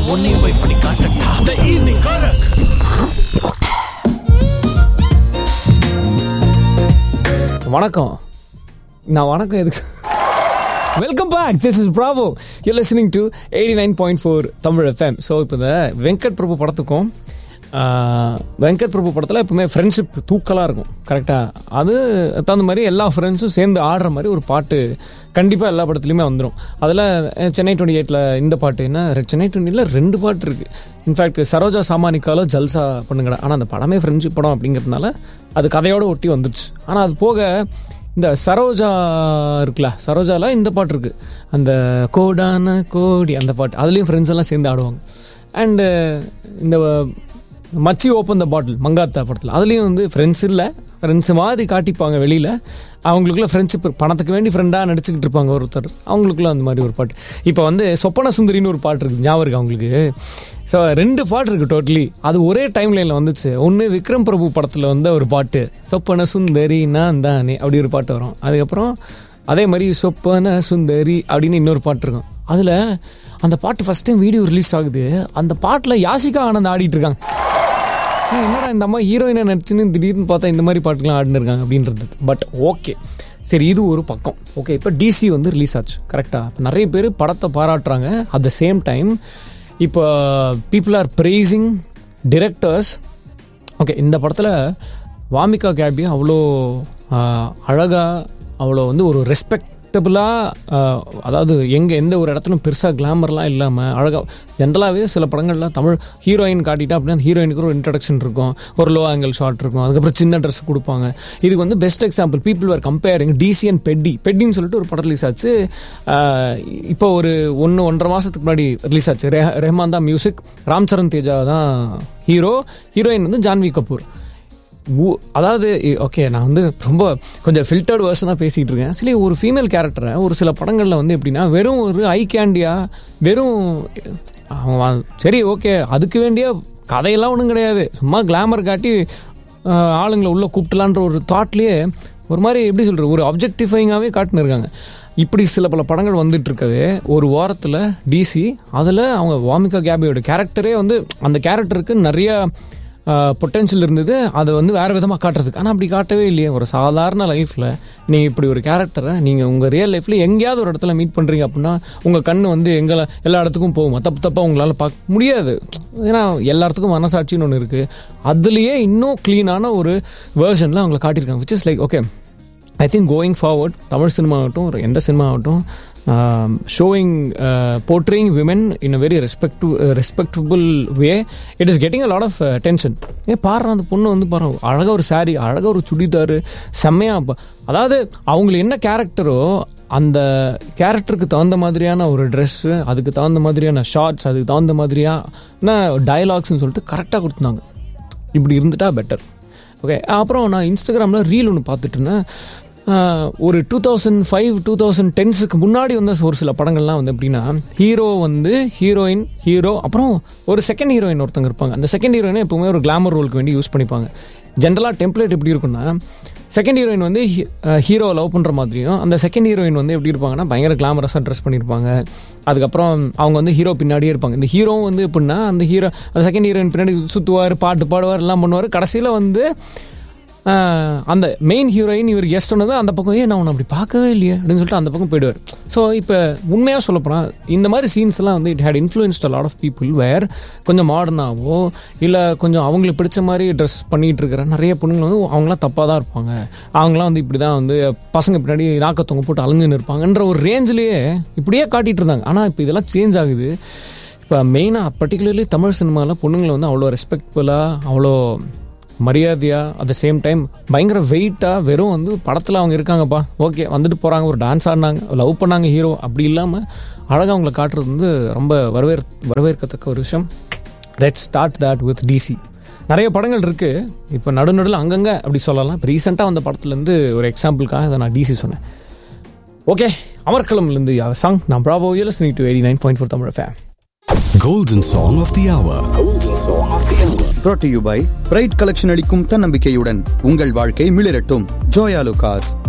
உன்னையும் போய் பண்ணி காட்டட்டா த ஈவினிங் காரக் வணக்கம் நான் வணக்கம் எதுக்கு welcome back this is Bravo you listening to eighty nine point four Tamil F M so இப்போ இந்த வெங்கட் பிரபு படத்துக்கும் ஆஹ், வெங்கட் பிரபு படத்தில் எப்பவுமே ஃப்ரெண்ட்ஷிப் தூக்கலாக இருக்கும் கரெக்டாக அது தகுந்த மாதிரி எல்லா ஃப்ரெண்ட்ஸும் சேர்ந்து ஆடுற மாதிரி ஒரு பாட்டு கண்டிப்பாக எல்லா படத்துலையுமே வந்துடும் அதில் சென்னை டுவெண்ட்டி எயிட்டில் இந்த பாட்டு என்ன ரெ- சென்னை டுவெண்ட்டியில் ரெண்டு பாட்டு இருக்குது இன்ஃபேக்ட் சரோஜா சாமானிக்காலோ ஜல்சா பண்ணுங்கடா ஆனால் அந்த படமே ஃப்ரெண்ட்ஷிப் படம் அப்படிங்கிறதுனால அது கதையோடு ஒட்டி வந்துச்சு ஆனால் அது போக இந்த சரோஜா இருக்குல்ல சரோஜால இந்த பாட்டு இருக்கு அந்த கோடான கோடி அந்த பாட்டு அதுலேயும் ஃப்ரெண்ட்ஸ் எல்லாம் சேர்ந்து ஆடுவாங்க அண்டு இந்த மச்சி ஓப்பன் த பாட்டில் மங்காத்தா படத்தில் அதுலேயும் வந்து ஃப்ரெண்ட்ஸ் இல்லை ஃப்ரெண்ட்ஸ் மாதிரி காட்டிப்பாங்க வெளியில் அவங்களுக்குள்ள ஃப்ரெண்ட்ஷிப் பணத்துக்கு வேண்டி ஃப்ரெண்டாக நடிச்சுக்கிட்டு இருப்பாங்க ஒருத்தர் அவங்களுக்குள்ள அந்த மாதிரி ஒரு பாட்டு இப்போ வந்து சொப்பன சுந்தரின்னு ஒரு பாட்டு இருக்குது ஞாபகம் இருக்கு அவங்களுக்கு ஸோ ரெண்டு பாட்டு இருக்குது டோட்டலி அது ஒரே டைம் லைனில் வந்துச்சு ஒன்று விக்ரம் பிரபு படத்தில் வந்த ஒரு பாட்டு சொப்பன சுந்தரி நான் தானே அப்படி ஒரு பாட்டு வரும் அதுக்கப்புறம் அதே மாதிரி சொப்பன சுந்தரி அப்படின்னு இன்னொரு பாட்டு இருக்கும் அதில் அந்த பாட்டு ஃபஸ்ட் டைம் வீடியோ ரிலீஸ் ஆகுது அந்த பாட்டில் யாஷிகா ஆனந்த் ஆடிட்டு இருக்காங்க ஏய், என்னடா இந்த அம்மா ஹீரோயினை நடிச்சுன்னு திடீர்னு பார்த்தா இந்த மாதிரி பாட்டுலாம் ஆடினு இருக்காங்க அப்படின்றது பட் ஓகே சரி இது ஒரு பக்கம் ஓகே இப்போ டிசி வந்து ரிலீஸ் ஆச்சு கரெக்டாக இப்போ நிறைய பேர் படத்தை பாராட்டுறாங்க அட் த சேம் டைம் இப்போ people are praising directors okay இந்த படத்தில் வாமிகா கேபி அவ்வளோ அழகாக அவ்வளோ வந்து ஒரு ரெஸ்பெக்டபுளாக அதாவது எங்கே எந்த ஒரு இடத்துலையும் பெருசாக கிளாமர்லாம் இல்லாமல் அழகாக ஜென்ரலாகவே சில படங்களில் தமிழ் ஹீரோயின் காட்டிட்டா அப்படின்னா அந்த ஹீரோயினுக்கு ஒரு இன்ட்ரடக்ஷன் இருக்கும் ஒரு லோ ஆங்கிள் ஷாட் இருக்கும் அதுக்கப்புறம் சின்ன ட்ரெஸ் கொடுப்பாங்க இதுக்கு வந்து best example people are comparing D C and பெட்டி பெட்டின்னு சொல்லிட்டு ஒரு படம் ரிலீஸ் ஆச்சு ஆஹ் இப்போ ஒரு ஒன்று ஒன்றரை மாதத்துக்கு முன்னாடி ரிலீஸ் ஆச்சு ரெஹ ரெஹ்மான் தான் மியூசிக் ராம் சரண் தேஜா தான் ஹீரோ ஹீரோயின் வந்து ஜான்வி கபூர் ஊ- அதாவது ஓகே நான் வந்து ரொம்ப கொஞ்சம் ஃபில்டர்டு வேர்ஷனாக பேசிகிட்டு இருக்கேன் ஆக்சுவலி ஒரு ஃபீமேல் கேரக்டரை ஒரு சில படங்களில் வந்து எப்படின்னா வெறும் ஒரு ஐ கேண்டியா வெறும் அவங்க வா- சரி ஓகே அதுக்கு வேண்டிய கதையெல்லாம் ஒன்றும் கிடையாது சும்மா கிளாமர் காட்டி ஆஹ், ஆளுங்களை உள்ளே கூப்பிட்டலான்ற ஒரு தாட்லேயே ஒரு மாதிரி எப்படி சொல்கிறது ஒரு அப்ஜெக்டிஃபைங்காகவே காட்டுன்னு இருக்காங்க இப்படி சில பல படங்கள் வந்துட்டு இருக்கவே ஒரு வாரத்தில் டிசி அதில் அவங்க வாமிகா கேபியோட கேரக்டரே வந்து அந்த கேரக்டருக்கு நிறைய பொட்டென்ஷியல் இருந்தது அதை வந்து வேறு விதமாக காட்டுறதுக்கு ஆனால் அப்படி காட்டவே இல்லையே ஒரு சாதாரண லைஃப்பில் நீங்கள் இப்படி ஒரு கேரக்டரை நீங்கள் உங்கள் ரியல் லைஃப்பில் எங்கேயாவது ஒரு இடத்துல மீட் பண்ணுறீங்க அப்படின்னா உங்கள் கண் வந்து எங்களை எல்லா இடத்துக்கும் போகும் தப்பு தப்பாக உங்களால் பார்க்க முடியாது ஏன்னா எல்லா இடத்துக்கும் மனசாட்சின்னு ஒன்று இருக்குது அதுலேயே இன்னும் க்ளீனான ஒரு வேர்ஷனில் அவங்களை காட்டியிருக்காங்க which is like okay I think going forward Tamil cinema ஆகட்டும் ஒரு எந்த சினிமா ஆகட்டும் showing portraying women in a very respect respectable way it is getting a lot of tension ஏ பாரு அந்த பொண்ணு வந்து பாரு அழகாக ஒரு saree அழகாக ஒரு சுடிதார் செம்மையாக ப- அதாவது அவங்களுக்கு என்ன கேரக்டரோ அந்த கேரக்டருக்கு தகுந்த மாதிரியான ஒரு ட்ரெஸ்ஸு அதுக்கு தகுந்த மாதிரியான ஷார்ட்ஸ் அதுக்கு தகுந்த மாதிரியான டயலாக்ஸ்னு சொல்லிட்டு கரெக்டாக கொடுத்துருந்தாங்க இப்படி இருந்துட்டா பெட்டர் ஓகே அப்புறம் நான் இன்ஸ்டாகிராமில் ரீல் ஒன்று பார்த்துட்டு இருந்தேன் ஆஹ், ஒரு two thousand five two thousand டென்ஸுக்கு முன்னாடி வந்த ஒரு சில படங்கள்லாம் வந்து எப்படின்னா ஹீரோ வந்து ஹீரோயின் ஹீரோ அப்புறம் ஒரு செகண்ட் ஹீரோயின் ஒருத்தங்க இருப்பாங்க அந்த செகண்ட் ஹீரோயினை எப்பவுமே ஒரு கிளாமர் ரோலுக்கு வேண்டி யூஸ் பண்ணிப்பாங்க ஜென்ரலாக டெம்ப்ளேட் எப்படி இருக்குன்னா செகண்ட் ஹீரோயின் வந்து ஹீரோ லவ் பண்ணுற மாதிரியும் அந்த செகண்ட் ஹீரோயின் வந்து எப்படி இருப்பாங்கன்னா பயங்கர கிளாமரஸாக ட்ரெஸ் பண்ணியிருப்பாங்க அதுக்கப்புறம் அவங்க வந்து ஹீரோ பின்னாடியே இருப்பாங்க இந்த ஹீரோவும் வந்து எப்படின்னா அந்த ஹீரோ அந்த செகண்ட் ஹீரோயின் பின்னாடி சுற்றுவார் பாட்டு பாடுவார் எல்லாம் பண்ணுவார் கடைசியில் வந்து ஆஹ், அந்த மெயின் ஹீரோயின் இவர் கெஸ்ட் சொன்னது அந்த பக்கம் ஏ நான் உன்னை அப்படி பார்க்கவே இல்லையே அப்படின்னு சொல்லிட்டு அந்த பக்கம் போயிடுவார் ஸோ இப்போ உண்மையாக சொல்லப்போனால் இந்த மாதிரி சீன்ஸ் எல்லாம் வந்து it had influenced a lot of people where கொஞ்சம் மாடர்னாவோ இல்லை கொஞ்சம் அவங்களுக்கு பிடிச்ச மாதிரி ட்ரெஸ் பண்ணிட்டு இருக்கிற நிறைய பொண்ணுங்க வந்து அவங்களாம் தப்பாக தான் இருப்பாங்க அவங்களாம் வந்து இப்படி தான் வந்து பசங்க பின்னாடி நாக்கத்தவங்க போட்டு அலைஞ்சுன்னு இருப்பாங்கன்ற ஒரு ரேஞ்சிலேயே இப்படியே காட்டிட்டு இருந்தாங்க ஆனால் இப்போ இதெல்லாம் சேஞ்ச் ஆகுது இப்போ மெயினாக பர்டிகுலர்லி தமிழ் சினிமாவில் பொண்ணுங்களை வந்து அவ்வளோ ரெஸ்பெக்ட்ஃபுல்லாக அவ்வளோ மரியாதையாக அட் த சேம் டைம் பயங்கர வெயிட்டாக வெறும் வந்து படத்தில் அவங்க இருக்காங்கப்பா ஓகே வந்துட்டு போகிறாங்க ஒரு டான்ஸ் ஆடினாங்க லவ் பண்ணாங்க ஹீரோ அப்படி இல்லாமல் அழகாக அவங்கள காட்டுறது வந்து ரொம்ப வரவேற் வரவேற்கத்தக்க ஒரு விஷயம் let start that with D C நிறைய படங்கள் இருக்குது இப்போ நடுநடுவில் அங்கங்கே அப்படி சொல்லலாம் இப்போ ரீசெண்டாக வந்த படத்துலேருந்து ஒரு எக்ஸாம்பிளுக்காக இதை நான் டிசி சொன்னேன் ஓகே அமர்கலம்லேருந்து சாங் நான் ப்ராபோ யூஎஸ் நீ to eighty nine point four Tamil fan Golden Song of the Hour. Golden Song of the Hour. brought to you by bright collection அளிக்கும் தன்னம்பிக்கையுடன் உங்கள் வாழ்க்கை மிளிரட்டும் ஜோயா லுகாஸ்